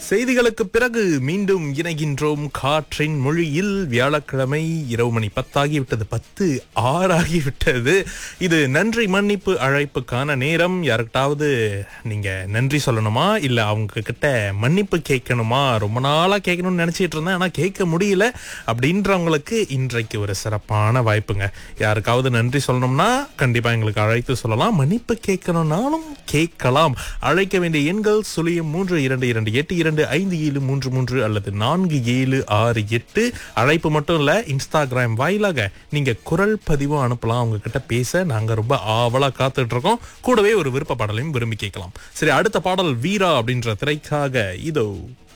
செய்திகளுக்கு பிறகு மீண்டும் இணைகின்றோம் காற்றின் மொழியில் வியாழக்கிழமை இரவு மணி பத்தாகிவிட்டது பத்து ஆறாகிவிட்டது இது நன்றி மன்னிப்பு அழைப்புக்கான நேரம் யாருக்கிட்டாவது நீங்க நன்றி சொல்லணுமா இல்ல அவங்க கிட்ட மன்னிப்பு கேட்கணுமா ரொம்ப நாளா கேட்கணும்னு நினைச்சிட்டு இருந்தேன் ஆனா கேட்க முடியல அப்படின்றவங்களுக்கு இன்றைக்கு ஒரு சிறப்பான வாய்ப்புங்க யாருக்காவது நன்றி சொல்லணும்னா கண்டிப்பா எங்களுக்கு அழைத்து சொல்லலாம் மன்னிப்பு கேட்கணும்னாலும் கேட்கலாம் அழைக்க வேண்டிய எண்கள் சுழியம் மூன்று இரண்டு இரண்டு எட்டு இரண்டு ஐந்து ஏழு மூன்று மூன்று அல்லது நான்கு ஏழு ஆறு எட்டு அழைப்பு மட்டும் இல்ல இன்ஸ்டாகிராம் வாயிலாக நீங்க குரல் பதிவும் அனுப்பலாம் அவங்க கிட்ட பேச நாங்க ரொம்ப ஆவலா காத்துட்டு இருக்கோம் கூடவே ஒரு விருப்ப பாடலையும் விரும்பி கேட்கலாம் சரி அடுத்த பாடல் வீரா அப்படின்ற திரைக்காக இதோ